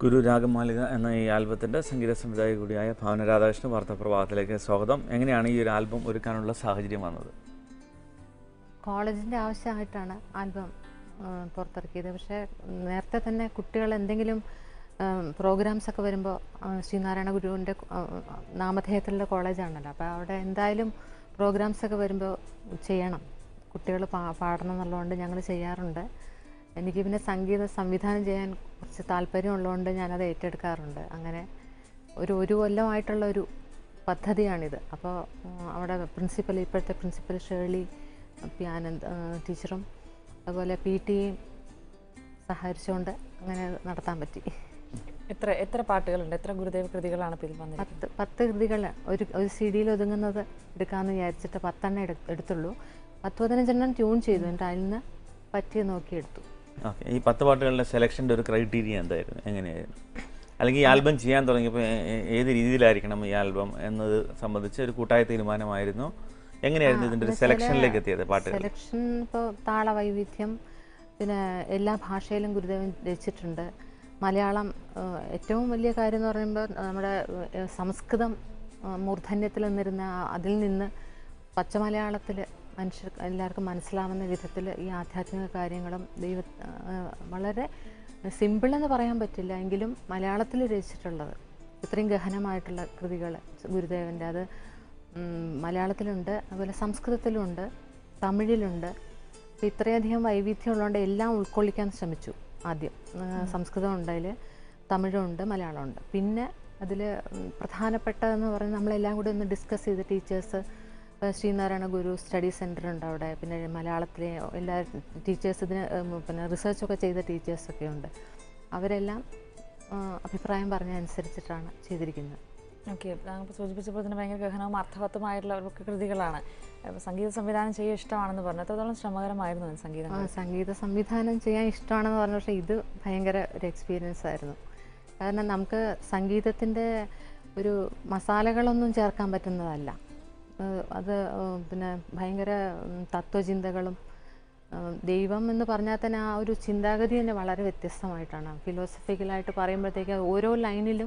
ഗുരു രാഗമാലിക എന്ന ഈ ആൽബത്തിൻ്റെ സംഗീത സംവിധായക കൂടിയായ ഭാവന രാധാകൃഷ്ണൻ വാർത്താപ്രഭാതത്തിലേക്ക് സ്വാഗതം എങ്ങനെയാണ് ഈ ഒരു ആൽബം ഒരുക്കാനുള്ള സാഹചര്യം വന്നത് കോളേജിൻ്റെ ആവശ്യമായിട്ടാണ് ആൽബം ആ, പുറത്തിറക്കിയത് പക്ഷേ നേരത്തെ തന്നെ കുട്ടികൾ എന്തെങ്കിലും പ്രോഗ്രാംസ് ഒക്കെ വരുമ്പോൾ ശ്രീനാരായണ ഗുരുവിൻ്റെ ആ, നാമധേയത്തിലുള്ള കോളേജാണല്ലോ അപ്പോൾ അവിടെ എന്തായാലും പ്രോഗ്രാംസ് ഒക്കെ വരുമ്പോൾ ചെയ്യണം കുട്ടികൾ പാ പാടണം എന്നുള്ളതുകൊണ്ട് ഞങ്ങൾ ചെയ്യാറുണ്ട് എനിക്ക് പിന്നെ സംഗീത സംവിധാനം ചെയ്യാൻ കുറച്ച് താല്പര്യമുള്ളതുകൊണ്ട് ഞാനത് ഏറ്റെടുക്കാറുണ്ട് അങ്ങനെ ഒരു ഒരു കൊല്ലമായിട്ടുള്ള ഒരു പദ്ധതിയാണിത് അപ്പോൾ അവിടെ പ്രിൻസിപ്പൽ ഇപ്പോഴത്തെ പ്രിൻസിപ്പൽ ഷേർലി പി ആനന്ദ് ആ, ടീച്ചറും അതുപോലെ പി ടിയും സഹകരിച്ചുകൊണ്ട് അങ്ങനെ നടത്താൻ പറ്റി എത്ര എത്ര പാട്ടുകളുണ്ട് എത്ര ഗുരുദേവ കൃതികളാണ് ഇപ്പോൾ ഇതിൽ വന്നിരിക്കുന്നത് പത്ത് പത്ത് കൃതികൾ ഒരു ഒരു സി ഡിയിൽ ഒതുങ്ങുന്നത് എടുക്കാമെന്ന് വിചാരിച്ചിട്ട് പത്തെണ്ണം എടു എടുത്തുള്ളൂ പത്ത് പതിനഞ്ചെണ്ണം ട്യൂൺ ചെയ്തു എന്നിട്ട് അതിൽ നിന്ന് പറ്റിയ നോക്കി എടുത്തു ഓക്കെ ഈ പത്ത് പാട്ടുകളുടെ സെലക്ഷൻ്റെ ഒരു ക്രൈറ്റീരിയ എന്തായിരുന്നു എങ്ങനെയായിരുന്നു അല്ലെങ്കിൽ ഈ ആൽബം ചെയ്യാൻ തുടങ്ങിയപ്പോൾ ഏ- ഏ- ഏത് രീതിയിലായിരിക്കണം ഈ ആൽബം എന്നത് സംബന്ധിച്ച് ഒരു കൂട്ടായ തീരുമാനമായിരുന്നു എങ്ങനെയായിരുന്നു ഇതിൻ്റെ ഒരു സെലക്ഷനിലേക്ക് എത്തിയത് പാട്ടുകൾ സെലക്ഷൻ ഇപ്പോൾ താളവൈവിധ്യം പിന്നെ എല്ലാ ഭാഷയിലും ഗുരുദേവൻ രചിച്ചിട്ടുണ്ട് മലയാളം ആ, ഏറ്റവും വലിയ കാര്യം എന്ന് പറയുമ്പോൾ നമ്മുടെ ആ, സംസ്കൃതം ആ, മൂർധന്യത്തിൽ നിന്നിരുന്ന ആ- അതിൽ നിന്ന് പച്ചമലയാളത്തിൽ മനുഷ്യർ എല്ലാവർക്കും മനസ്സിലാവുന്ന വിധത്തിൽ ഈ ആധ്യാത്മിക കാര്യങ്ങളും ദൈവ ആ, വളരെ സിമ്പിളെന്ന് പറയാൻ പറ്റില്ല എങ്കിലും മലയാളത്തിൽ രചിച്ചിട്ടുള്ളത് ഇത്രയും ഗഹനമായിട്ടുള്ള കൃതികൾ ഗുരുദേവൻ്റെ അത് ഉം, മലയാളത്തിലുണ്ട് അതുപോലെ സംസ്കൃതത്തിലുണ്ട് തമിഴിലുണ്ട് അപ്പോൾ ഇത്രയധികം വൈവിധ്യം ഉള്ളതുകൊണ്ട് എല്ലാം ഉൾക്കൊള്ളിക്കാൻ ശ്രമിച്ചു ആദ്യം ആ, സംസ്കൃതം ഉണ്ട് അതിൽ തമിഴുണ്ട് മലയാളമുണ്ട് പിന്നെ അതിൽ പ്രധാനപ്പെട്ടതെന്ന് പറഞ്ഞാൽ നമ്മളെല്ലാം കൂടി ഒന്ന് ഡിസ്കസ് ചെയ്ത് ടീച്ചേഴ്സ് ശ്രീനാരായണ ഗുരു സ്റ്റഡി സെൻറ്റർ ഉണ്ട് അവിടെ പിന്നെ മലയാളത്തിലെ എല്ലാ ടീച്ചേഴ്സ് ഇതിന് ഉം, പിന്നെ റിസർച്ചൊക്കെ ചെയ്ത ടീച്ചേഴ്സൊക്കെ ഉണ്ട് അവരെല്ലാം ആ, അഭിപ്രായം പറഞ്ഞ അനുസരിച്ചിട്ടാണ് ചെയ്തിരിക്കുന്നത് ഓക്കെ താങ്കൾ സൂചിപ്പിച്ചപ്പോൾ തന്നെ ഭയങ്കര ഗഹനവും അർത്ഥവത്തുമായിട്ടുള്ള ഒരു കൃതികളാണ് അപ്പോൾ സംഗീത സംവിധാനം ചെയ്യാൻ ഇഷ്ടമാണെന്ന് പറഞ്ഞു എത്രത്തോളം ശ്രമകരമായിരുന്നു അത് സംഗീതം ആ സംഗീത സംവിധാനം ചെയ്യാൻ ഇഷ്ടമാണെന്ന് പറഞ്ഞ പക്ഷേ ഇത് ഭയങ്കര ഒരു എക്സ്പീരിയൻസ് ആയിരുന്നു കാരണം നമുക്ക് സംഗീതത്തിൻ്റെ ഒരു മസാലകളൊന്നും ചേർക്കാൻ പറ്റുന്നതല്ല ഏഹ് അത് ഏഹ് പിന്നെ ഭയങ്കര ഉം, തത്വചിന്തകളും ഏഹ് ദൈവം എന്ന് പറഞ്ഞാൽ തന്നെ ആ ഒരു ചിന്താഗതി തന്നെ വളരെ വ്യത്യസ്തമായിട്ടാണ് ഫിലോസഫിക്കലായിട്ട് പറയുമ്പോഴത്തേക്ക് ഓരോ ലൈനിലും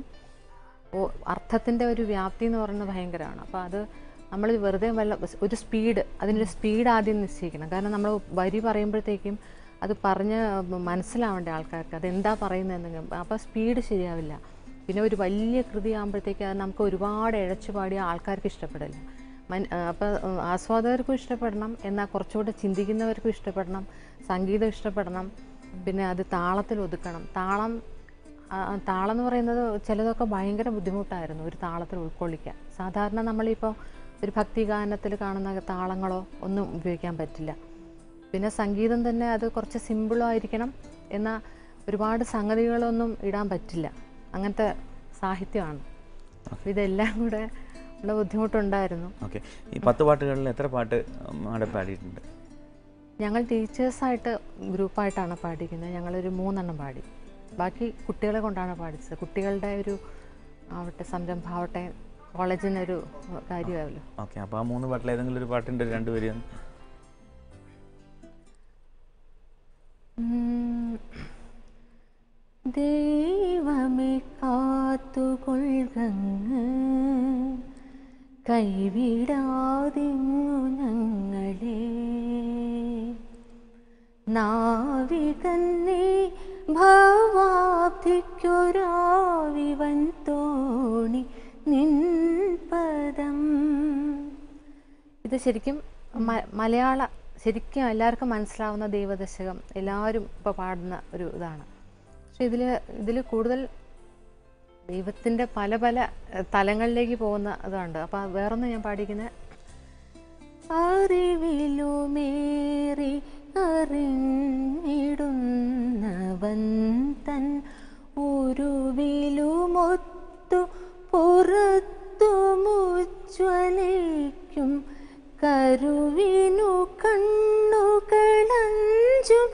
ഓ അർത്ഥത്തിൻ്റെ ഒരു വ്യാപ്തി എന്ന് പറയുന്നത് ഭയങ്കരമാണ് അപ്പോൾ അത് നമ്മൾ വെറുതെ വല്ല ഒരു സ്പീഡ് അതിനൊരു സ്പീഡ് ആദ്യം നിശ്ചയിക്കണം കാരണം നമ്മൾ വരി പറയുമ്പോഴത്തേക്കും അത് പറഞ്ഞ് മനസ്സിലാവേണ്ട ആൾക്കാർക്ക് അതെന്താ പറയുന്നതെന്നെങ്കിലും അപ്പോൾ സ്പീഡ് ശരിയാവില്ല പിന്നെ ഒരു വലിയ കൃതി ആകുമ്പോഴത്തേക്ക് അത് നമുക്ക് ഒരുപാട് ഇഴച്ചു പാടിയ ആൾക്കാർക്ക് ഇഷ്ടപ്പെടില്ല മൻ അപ്പോൾ ആസ്വാദകർക്കും ഇഷ്ടപ്പെടണം എന്നാൽ കുറച്ചുകൂടെ ചിന്തിക്കുന്നവർക്കും ഇഷ്ടപ്പെടണം സംഗീതം ഇഷ്ടപ്പെടണം പിന്നെ അത് താളത്തിൽ ഒതുക്കണം താളം ആ, ആ, താളം എന്ന് പറയുന്നത് ചിലതൊക്കെ ഭയങ്കര ബുദ്ധിമുട്ടായിരുന്നു ഒരു താളത്തിൽ ഉൾക്കൊള്ളിക്കാൻ സാധാരണ നമ്മളിപ്പോൾ ഒരു ഭക്തി ഗാനത്തിൽ കാണുന്ന താളങ്ങളോ ഒന്നും ഉപയോഗിക്കാൻ പറ്റില്ല പിന്നെ സംഗീതം തന്നെ അത് കുറച്ച് സിമ്പിളും ആയിരിക്കണം എന്നാൽ ഒരുപാട് സംഗതികളൊന്നും ഇടാൻ പറ്റില്ല അങ്ങനത്തെ സാഹിത്യമാണ് അപ്പോൾ ഇതെല്ലാം കൂടെ ഉള്ള ബുദ്ധിമുട്ടുണ്ടായിരുന്നു ഓക്കെ ഈ പത്ത് പാട്ടുകളിൽ എത്ര പാട്ട് അവിടെ പാടിയിട്ടുണ്ട് ഞങ്ങൾ ടീച്ചേഴ്സായിട്ട് ഗ്രൂപ്പായിട്ടാണ് പാടിക്കുന്നത് ഞങ്ങളൊരു മൂന്നെണ്ണം പാടി ബാക്കി കുട്ടികളെ കൊണ്ടാണ് പാടിച്ചത് കുട്ടികളുടെ ഒരു ആവട്ടെ സംരംഭമാവട്ടെ കോളേജിനൊരു കാര്യമാവല്ലോ ഓക്കെ അപ്പോൾ ആ മൂന്ന് പാട്ടിൽ ഏതെങ്കിലും ഒരു പാട്ടിൻ്റെ രണ്ടുപേരും ഉം. ദൈവമേ കാത്തുകൊള്ളുകങ്ങ് കൈവിടാതിങ്ങു ഞങ്ങളെ നാവികന്നേ ഭവാബ്ധിക്കൊരാവിവൻ തോണി നിൻപദം ഇത് ശരിക്കും മ- മലയാള ശരിക്കും എല്ലാവർക്കും മനസ്സിലാവുന്ന ദൈവദശകം എല്ലാവരും ഇപ്പോൾ പാടുന്ന ഒരു ഇതാണ് പക്ഷെ ഇതിൽ ഇതിൽ കൂടുതൽ ദൈവത്തിൻ്റെ പല പല ഏഹ്, തലങ്ങളിലേക്ക് പോകുന്ന ഇതുണ്ട് അപ്പോൾ വേറൊന്ന് ഞാൻ പാടിക്കുന്നത് അറിവിലുമേറി അറിഞ്ഞിടുന്നവൻ തൻ ഉരുവിലുമൊത്തു പുറത്തു മുജ്വലിക്കും കരുവിനു കണ്ണുകളഞ്ചും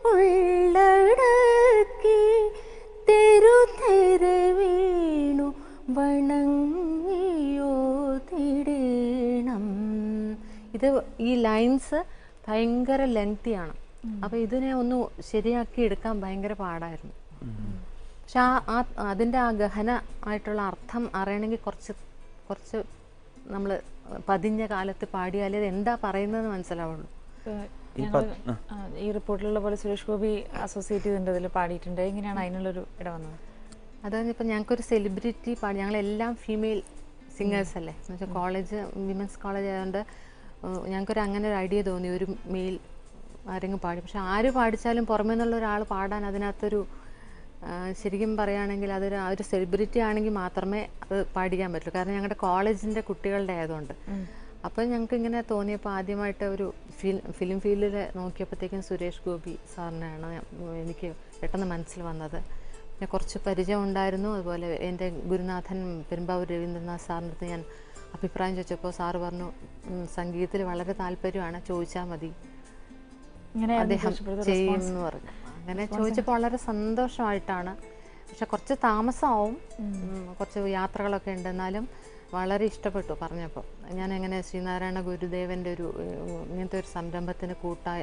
ഉള്ളടക്കി തെരുതെര വീണു വണങ്ങിയോ തിടേണം ഇത് ഈ ലൈൻസ് ഭയങ്കര ലെങ്തിയാണ് അപ്പോൾ ഇതിനെ ഒന്ന് ശരിയാക്കി എടുക്കാൻ ഭയങ്കര പാടായിരുന്നു പക്ഷെ ആ ആ അതിൻ്റെ ആ ഗഹന ആയിട്ടുള്ള അർത്ഥം അറിയണമെങ്കിൽ കുറച്ച് കുറച്ച് നമ്മൾ പതിഞ്ഞ കാലത്ത് പാടിയാലേ ഇത് എന്താ പറയുന്നതെന്ന് മനസ്സിലാവുള്ളൂ ഇപ്പൊ ഞങ്ങള് ആ, ഈ റിപ്പോർട്ടിലുള്ള പോലെ സുരേഷ് ഗോപി അസോസിയേറ്റ് ചെയ്തിട്ടുണ്ട് ഇതിൽ പാടിയിട്ടുണ്ട് എങ്ങനെയാണ് അതിനുള്ളൊരു ഇട വന്നത് അതായത് ഇപ്പം ഞങ്ങൾക്കൊരു സെലിബ്രിറ്റി പാടി ഞങ്ങളെല്ലാം ഫീമെയിൽ സിംഗേഴ്സ് അല്ലേ എന്ന് വെച്ചാൽ കോളേജ് വിമൻസ് കോളേജ് ആയതുകൊണ്ട് ഏഹ്, ഞങ്ങൾക്കൊരു അങ്ങനെ ഒരു ഐഡിയ തോന്നി ഒരു മെയിൽ ആരെങ്കിലും പാടി പക്ഷെ ആര് പാടിച്ചാലും പുറമേ നിന്നുള്ള ഒരാൾ പാടാൻ അതിനകത്തൊരു ആ, ശരിക്കും പറയുകയാണെങ്കിൽ അതൊരു ആ ഒരു സെലിബ്രിറ്റി ആണെങ്കിൽ മാത്രമേ അത് പാടിക്കാൻ പറ്റുള്ളൂ കാരണം ഞങ്ങളുടെ കോളേജിൻ്റെ കുട്ടികളുടെ ആയതുകൊണ്ട് അപ്പോൾ ഞങ്ങൾക്ക് ഇങ്ങനെ തോന്നിയപ്പോൾ ആദ്യമായിട്ട് ഒരു ഫിൽ ഫിലിം ഫീൽഡിൽ നോക്കിയപ്പോഴത്തേക്കും സുരേഷ് ഗോപി സാറിനാണ് എനിക്ക് പെട്ടെന്ന് മനസ്സിൽ വന്നത് പിന്നെ കുറച്ച് പരിചയം ഉണ്ടായിരുന്നു അതുപോലെ എൻ്റെ ഗുരുനാഥൻ പെരുമ്പാവൂർ രവീന്ദ്രനാഥ് സാറിൻ്റെ അടുത്ത് ഞാൻ അഭിപ്രായം ചോദിച്ചപ്പോൾ സാറ് പറഞ്ഞു "ഉം, സംഗീതത്തിൽ വളരെ താല്പര്യമാണ് ചോദിച്ചാൽ മതി ഇങ്ങനെ അദ്ദേഹം ചെയ്യും എന്ന് പറഞ്ഞു അങ്ങനെ ചോദിച്ചപ്പോൾ വളരെ സന്തോഷമായിട്ടാണ് പക്ഷെ കുറച്ച് താമസമാവും ഉം, കുറച്ച് യാത്രകളൊക്കെ ഉണ്ട് എന്നാലും വളരെ ഇഷ്ടപ്പെട്ടു പറഞ്ഞപ്പോൾ ഞാൻ എങ്ങനെ ശ്രീനാരായണ ഗുരുദേവൻ്റെ ഒരു ഉം, ഇങ്ങനത്തെ ഒരു സംരംഭത്തിന് കൂട്ടായ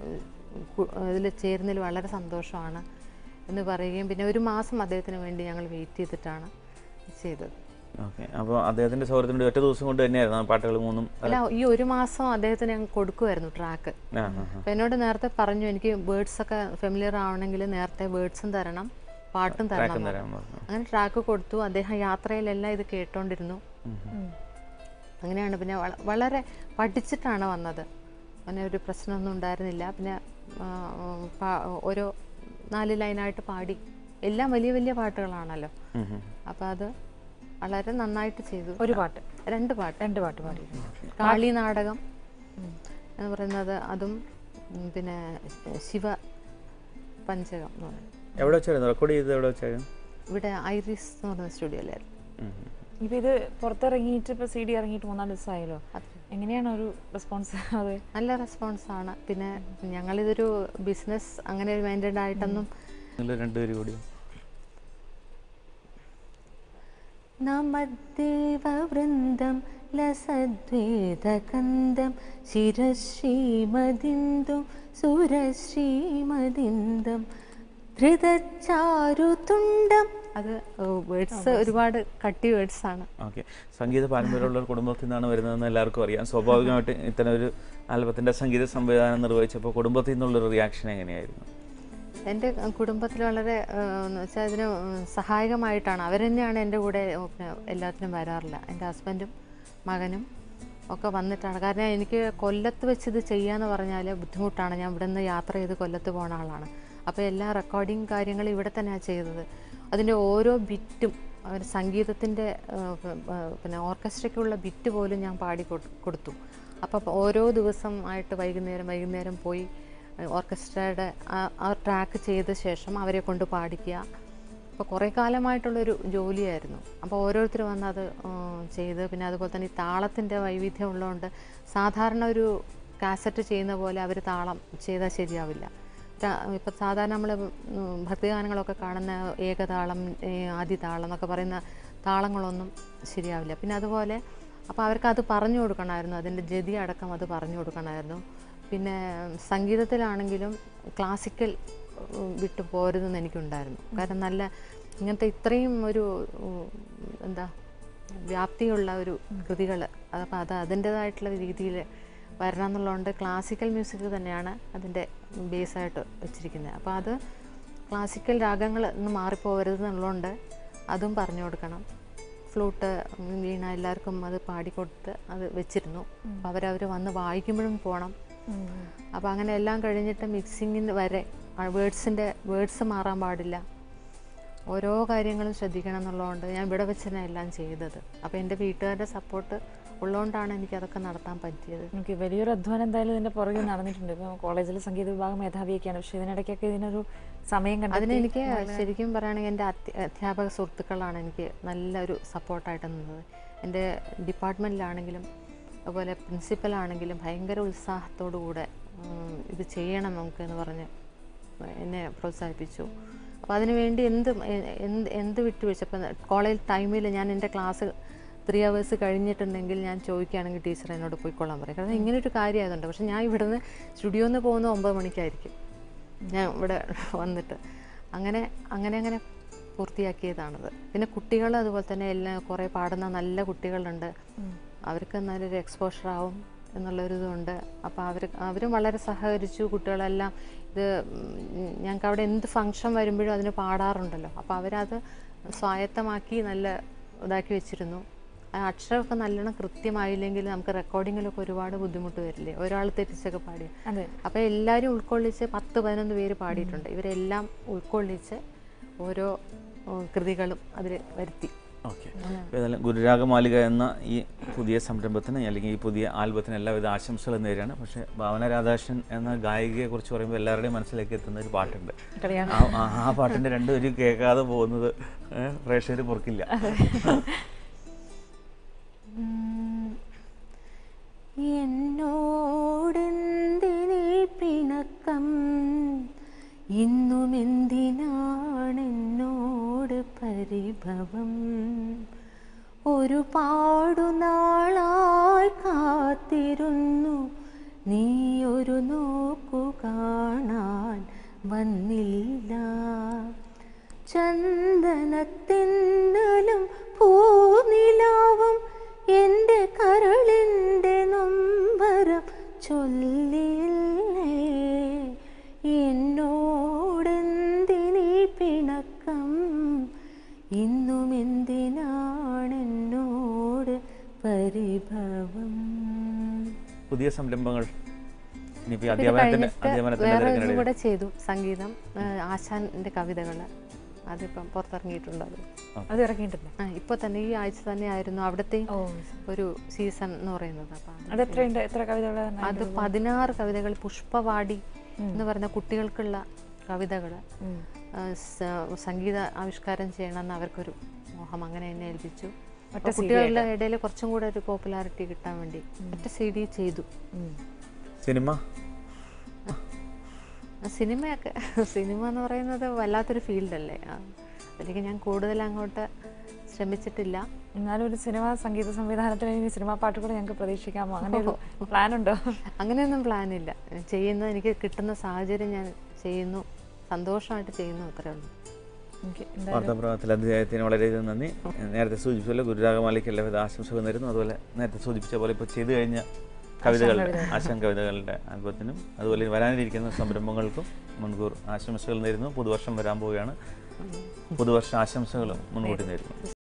ഇതിൽ ചേരുന്നതിൽ വളരെ സന്തോഷമാണ് എന്ന് പറയുകയും പിന്നെ ഒരു മാസം അദ്ദേഹത്തിന് വേണ്ടി ഞങ്ങൾ വെയിറ്റ് ചെയ്തിട്ടാണ് ചെയ്തത് ഓക്കെ അപ്പോൾ അദ്ദേഹത്തിൻ്റെ സൗഹൃദത്തിൻ്റെ ഒറ്റ ദിവസം കൊണ്ട് തന്നെയായിരുന്നു ആ പാട്ടുകൾ മൂന്നും അല്ല ഈ ഒരു മാസം അദ്ദേഹത്തിന് ഞങ്ങൾ കൊടുക്കുമായിരുന്നു ട്രാക്ക് ആ ആ ആ. അപ്പോൾ എന്നോട് നേരത്തെ പറഞ്ഞു എനിക്ക് വേർഡ്സ് ഒക്കെ ഫെമിലിയർ ആവണമെങ്കിൽ നേരത്തെ വേർഡ്സും തരണം പാട്ടും തരണം ട്രാക്കും എന്ന് തരാൻ പറഞ്ഞു. പറഞ്ഞു അങ്ങനെ ട്രാക്ക് കൊടുത്തു അദ്ദേഹം യാത്രയിലെല്ലാം ഇത് കേട്ടോണ്ടിരുന്നു അങ്ങനെയാണ് പിന്നെ വള- വളരെ പഠിച്ചിട്ടാണ് വന്നത് അങ്ങനെ ഒരു പ്രശ്നമൊന്നും ഉണ്ടായിരുന്നില്ല പിന്നെ ആ, പാ- ഓരോ നാല് ലൈനായിട്ട് പാടി എല്ലാം വലിയ വലിയ പാട്ടുകളാണല്ലോ ഉം, ഉം. അപ്പോൾ അത് വളരെ നന്നായിട്ട് ചെയ്തു ഒരു പാട്ട് രണ്ട് പാട്ട് രണ്ട് പാട്ട് പാടിയിട്ടുണ്ട് കാളി നാടകം എന്ന് പറയുന്നത് അതും ഉം, പിന്നെ ശിവ പഞ്ചകം എന്ന് പറയുന്നത് എവിടെ വെച്ചായിരുന്നു റെക്കോർഡ് ചെയ്തത് എവിടെ വെച്ചായിരുന്നു ഇവിടെ ഐറിസ് എന്ന് പറയുന്ന സ്റ്റുഡിയോയിലായിരുന്നു ഉം, ഉം. ഇപ്പൊ ഇത് പുറത്തിറങ്ങിയിട്ട് ഇപ്പൊ സി ഡി ഇറങ്ങിയിട്ട് മൂന്നാല് ദിവസമായല്ലോ അതെ. എങ്ങനെയാണ് ഒരു റെസ്പോൺസ് അത് നല്ല റെസ്പോൺസാണ് പിന്നെ ഞങ്ങളിതൊരു ബിസിനസ് അങ്ങനെ ഒരു മൈൻഡഡ് ആയിട്ടൊന്നും നിങ്ങൾ രണ്ടുപേരും കൂടി നമദ്ദേവവൃന്ദം ലസദ്വേദകന്ദം ശിരശ്രീമദിന്ദും സുരശ്രീമദിന്ദം ധൃതചാരുതുണ്ടം അത് വേർഡ്സ് ഒരുപാട് കട്ടി വേർഡ്സ് ആണ് ഓക്കെ സംഗീത പാരമ്പര്യമുള്ള ഒരു കുടുംബത്തിൽ നിന്നാണ് വരുന്നതെന്ന് എല്ലാവർക്കും അറിയാം സ്വാഭാവികമായിട്ട് ഇത്തരം ഒരു ആൽബത്തിൻ്റെ സംഗീത സംവിധാനം നിർവഹിച്ചപ്പോൾ കുടുംബത്തിൽ നിന്നുള്ളൊരു റിയാക്ഷൻ എങ്ങനെയായിരുന്നു എൻ്റെ കുടുംബത്തിൽ വളരെ ഏഹ്, എന്ന് വെച്ചാൽ ഇതിന് സഹായകമായിട്ടാണ് അവർ തന്നെയാണ് എൻ്റെ കൂടെ പിന്നെ എല്ലാത്തിനും വരാറില്ല എൻ്റെ ഹസ്ബൻഡും മകനും ഒക്കെ വന്നിട്ടാണ് കാരണം എനിക്ക് കൊല്ലത്ത് വെച്ച് ഇത് ചെയ്യാന്ന് പറഞ്ഞാൽ ബുദ്ധിമുട്ടാണ് ഞാൻ ഇവിടെ നിന്ന് യാത്ര ചെയ്ത് കൊല്ലത്ത് പോണ ആളാണ് അപ്പോൾ എല്ലാ റെക്കോർഡിങ് കാര്യങ്ങളും ഇവിടെ തന്നെയാണ് ചെയ്തത് അതിൻ്റെ ഓരോ ബിറ്റും അവർ സംഗീതത്തിൻ്റെ ഏഹ്, പ- പ- പിന്നെ ഓർക്കസ്ട്രയ്ക്കുള്ള ബിറ്റ് പോലും ഞാൻ പാടി കൊടു- കൊടുത്തു അപ്പോൾ ഓരോ ദിവസം ആയിട്ട് വൈകുന്നേരം വൈകുന്നേരം പോയി ഓർക്കസ്ട്രയുടെ ആ- ആ ട്രാക്ക് ചെയ്ത ശേഷം അവരെ കൊണ്ട് പാടിക്കുക അപ്പോൾ കുറേ കാലമായിട്ടുള്ളൊരു ജോലിയായിരുന്നു അപ്പോൾ ഓരോരുത്തർ വന്ന് അത് ഉം, ചെയ്ത് പിന്നെ അതുപോലെ തന്നെ ഈ താളത്തിൻ്റെ വൈവിധ്യം ഉള്ളതുകൊണ്ട് സാധാരണ ഒരു കാസറ്റ് ചെയ്യുന്ന പോലെ അവർ താളം ചെയ്താൽ ശരിയാവില്ല ഇപ്പം സാധാരണ നമ്മൾ ഭക്തിഗാനങ്ങളൊക്കെ കാണുന്ന ഏകതാളം ഏ, ആദിതാളം എന്നൊക്കെ പറയുന്ന താളങ്ങളൊന്നും ശരിയാവില്ല പിന്നെ അതുപോലെ അപ്പോൾ അവർക്ക് അത് പറഞ്ഞു കൊടുക്കണമായിരുന്നു അതിൻ്റെ ജതി അടക്കം അത് പറഞ്ഞു കൊടുക്കണമായിരുന്നു പിന്നെ സംഗീതത്തിലാണെങ്കിലും ക്ലാസിക്കൽ ഉം, വിട്ടു പോരുതെന്ന് എനിക്കുണ്ടായിരുന്നു കാരണം നല്ല ഇങ്ങനത്തെ ഇത്രയും ഒരു ഉം, എന്താ വ്യാപ്തിയുള്ള ഒരു കൃതികൾ അപ്പം അത് അതിൻ്റെതായിട്ടുള്ള രീതിയിൽ വരണം എന്നുള്ളതുകൊണ്ട് ക്ലാസിക്കൽ മ്യൂസിക് തന്നെയാണ് അതിൻ്റെ ബേസായിട്ട് വെച്ചിരിക്കുന്നത് അപ്പോൾ അത് ക്ലാസിക്കൽ രാഗങ്ങൾ ഒന്ന് മാറിപ്പോകരുത് എന്നുള്ളതുകൊണ്ട് അതും പറഞ്ഞു കൊടുക്കണം ഫ്ലൂട്ട് വീണ എല്ലാവർക്കും അത് പാടിക്കൊടുത്ത് അത് വെച്ചിരുന്നു അപ്പോൾ അവരവർ വന്ന് വായിക്കുമ്പോഴും പോകണം അപ്പോൾ അങ്ങനെ എല്ലാം കഴിഞ്ഞിട്ട് മിക്സിങ്ങിന് വരെ വേർഡ്സിൻ്റെ വേർഡ്സ് മാറാൻ പാടില്ല ഓരോ കാര്യങ്ങളും ശ്രദ്ധിക്കണം എന്നുള്ളതുകൊണ്ട് ഞാൻ ഇവിടെ വെച്ച് തന്നെ എല്ലാം ചെയ്തത് അപ്പോൾ എൻ്റെ വീട്ടുകാരുടെ സപ്പോർട്ട് ഉള്ളതുകൊണ്ടാണ് എനിക്കതൊക്കെ നടത്താൻ പറ്റിയത് എനിക്ക് വലിയൊരു അധ്വാനം എന്തായാലും ഇതിന്റെ പുറകെ നടന്നിട്ടുണ്ട് ഇപ്പൊ കോളേജിൽ സംഗീത വിഭാഗം മേധാവിയൊക്കെയാണ് പക്ഷെ ഇതിനിടയ്ക്കൊക്കെ ഇതിനൊരു സമയം അതിന് കണ്ടെത്തി എനിക്ക് ശരിക്കും പറയുകയാണെങ്കിൽ എൻ്റെ അധ്യ- അധ്യാപക സുഹൃത്തുക്കളാണ് എനിക്ക് നല്ലൊരു സപ്പോർട്ടായിട്ട് നിന്നത് എൻ്റെ ഡിപ്പാർട്ട്മെൻറ്റിലാണെങ്കിലും അതുപോലെ പ്രിൻസിപ്പലാണെങ്കിലും ഭയങ്കര ഉത്സാഹത്തോടു കൂടെ ഉം, ഇത് ചെയ്യണം നമുക്ക് എന്ന് പറഞ്ഞ് എന്നെ പ്രോത്സാഹിപ്പിച്ചു അപ്പോൾ അതിനുവേണ്ടി എന്ത് എ- എന്ത് എന്ത് വിട്ടുവീഴ്ച ഇപ്പം കോളേജ് ടൈമിൽ ഞാൻ എൻ്റെ ക്ലാസ് ത്രീ അവേഴ്സ് കഴിഞ്ഞിട്ടുണ്ടെങ്കിൽ ഞാൻ ചോദിക്കുകയാണെങ്കിൽ ടീച്ചർ എന്നോട് പോയിക്കൊള്ളാൻ പറയും കാരണം ഇങ്ങനെ ഒരു കാര്യമായതുകൊണ്ട് പക്ഷെ ഞാൻ ഇവിടുന്ന് സ്റ്റുഡിയോയിൽ നിന്ന് പോകുന്ന ഒമ്പത് മണിക്കായിരിക്കും ഞാൻ ഇവിടെ വന്നിട്ട് അങ്ങനെ അങ്ങനെ അങ്ങനെ പൂർത്തിയാക്കിയതാണത് പിന്നെ കുട്ടികൾ അതുപോലെ തന്നെ എല്ലാം കുറേ പാടുന്ന നല്ല കുട്ടികളുണ്ട് അവർക്ക് നല്ലൊരു എക്സ്പോഷർ ആവും എന്നുള്ളൊരു ഇതുണ്ട് അപ്പോൾ അവർ അവരും വളരെ സഹകരിച്ചു കുട്ടികളെല്ലാം ഇത് ഉം, ഞങ്ങൾക്ക് അവിടെ എന്ത് ഫങ്ഷൻ വരുമ്പോഴും അതിന് പാടാറുണ്ടല്ലോ അപ്പോൾ അവരത് സ്വായത്തമാക്കി നല്ല ഇതാക്കി വെച്ചിരുന്നു ആ അക്ഷരമൊക്കെ നല്ലോണം കൃത്യമായില്ലെങ്കിൽ നമുക്ക് റെക്കോർഡിങ്ങിലൊക്കെ ഒരുപാട് ബുദ്ധിമുട്ട് വരില്ലേ ഒരാൾ തെറ്റിച്ചൊക്കെ പാടി അതെ അപ്പോൾ എല്ലാവരും ഉൾക്കൊള്ളിച്ച് പത്ത് പതിനൊന്ന് പേര് പാടിയിട്ടുണ്ട് ഇവരെല്ലാം ഉൾക്കൊള്ളിച്ച് ഓരോ ഉം, കൃതികളും അതിൽ വരുത്തി ഓക്കെ ഏതായാലും ഗുരുരാഗമാലിക എന്ന ഈ പുതിയ സംരംഭത്തിന് അല്ലെങ്കിൽ ഈ പുതിയ ആൽബത്തിന് എല്ലാവിധ ആശംസകളും നേരാണ് പക്ഷേ ഭാവന രാധാകൃഷ്ണൻ എന്ന ഗായികയെ കുറിച്ച് പറയുമ്പോൾ എല്ലാവരുടെയും മനസ്സിലേക്ക് എത്തുന്ന ഒരു പാട്ടുണ്ട് കളിയാണ് ആ- ആ- ആ പാട്ടിൻ്റെ രണ്ടുപേരും കേൾക്കാതെ പോകുന്നത് പ്രേക്ഷകർ പൊറുക്കില്ല എന്നോടെന്തിനീ പിണക്കം ഇന്നും എന്തിനാണെന്നോട് പരിഭവം ഒരുപാടു നാളായി കാത്തിരുന്നു നീ ഒരു നോക്കു കാണാൻ വന്നില്ല ചന്ദനത്തിന്നലും പൂനിലാവും എൻ്റെ കരളിൻ്റെ നൊമ്പരം ചൊല്ലിയില്ലേ എന്നോടെന്തിനീ പിണക്കം ഇന്നും എന്തിനാണെന്നോട് പരിഭവം പുതിയ സംരംഭങ്ങൾ ഇനിയിപ്പോൾ പിന്നെ അധ്യാപനത്തിൻ്റെ കഴിഞ്ഞിട്ട് അധ്യാപനത്തിൻ്റെ വേറെ ഇതും തിരക്കിനിടയിൽ കൂടെ ചെയ്തു സംഗീതം ആ, ആശാന്റെ കവിതകൾ അതിപ്പം പുറത്തിറങ്ങിയിട്ടുണ്ട് അത് അത് ഇറക്കിയിട്ടുണ്ട് ആ ഇപ്പോൾ തന്നെ ഈ ആഴ്ച തന്നെ ആയിരുന്നു അവിടുത്തെ ഓ ഒരു സീസൺ എന്ന് പറയുന്നത് അപ്പം അത് എത്രയുണ്ട് എത്ര കവിതകൾ അത് പതിനാറ് കവിതകൾ പുഷ്പവാടി എന്ന് പറയുന്ന കുട്ടികൾക്കുള്ള കവിതകൾ സംഗീത ആവിഷ്കാരം ചെയ്യണമെന്ന് അവർക്കൊരു മോഹം അങ്ങനെ എന്നെ ഏൽപ്പിച്ചു അപ്പോൾ കുട്ടികളുടെ ഇടയിൽ കുറച്ചും കൂടെ ഒരു പോപ്പുലാരിറ്റി കിട്ടാൻ വേണ്ടി ഒറ്റ സി ഡി ചെയ്തു സിനിമ ആ സിനിമയൊക്കെ സിനിമ എന്ന് പറയുന്നത് വല്ലാത്തൊരു ഫീൽഡല്ലേ അതിലേക്ക് ഞാൻ കൂടുതൽ അങ്ങോട്ട് ശ്രമിച്ചിട്ടില്ല എന്നാലും ഒരു സിനിമ സംഗീത സംവിധാനത്തിന് ഇനി സിനിമാ പാട്ടുകൾ ഞങ്ങൾക്ക് പ്രതീക്ഷിക്കാമോ അങ്ങനെ ഒരു പ്ലാൻ ഉണ്ടോ അങ്ങനെയൊന്നും പ്ലാനില്ല ചെയ്യുന്ന എനിക്ക് കിട്ടുന്ന സാഹചര്യം ഞാൻ ചെയ്യുന്നു സന്തോഷമായിട്ട് ചെയ്യുന്നു അത്രേ ഉള്ളൂ ഓക്കെ വാർത്താപ്രഭാതത്തിൽ അദ്ദേഹത്തിന് വളരെയധികം നന്ദി നേരത്തെ സൂചിപ്പിച്ചല്ലോ ഗുരുരാഗമാലയ്ക്ക് എല്ലാവിധ ആശംസകൾ നേരുന്നു അതുപോലെ നേരത്തെ സൂചിപ്പിച്ച പോലെ ഇപ്പോൾ ചെയ്തു കഴിഞ്ഞ കവിതകളുടെ ആശാൻ കവിതകളുടെ ആൽബത്തിനും അതുപോലെ വരാനിരിക്കുന്ന സംരംഭങ്ങൾക്കും മുൻകൂർ ആശംസകൾ നേരുന്നു പുതുവർഷം വരാൻ പോവുകയാണ് പുതുവർഷ ആശംസകളും മുൻകൂട്ടി നേരുന്നു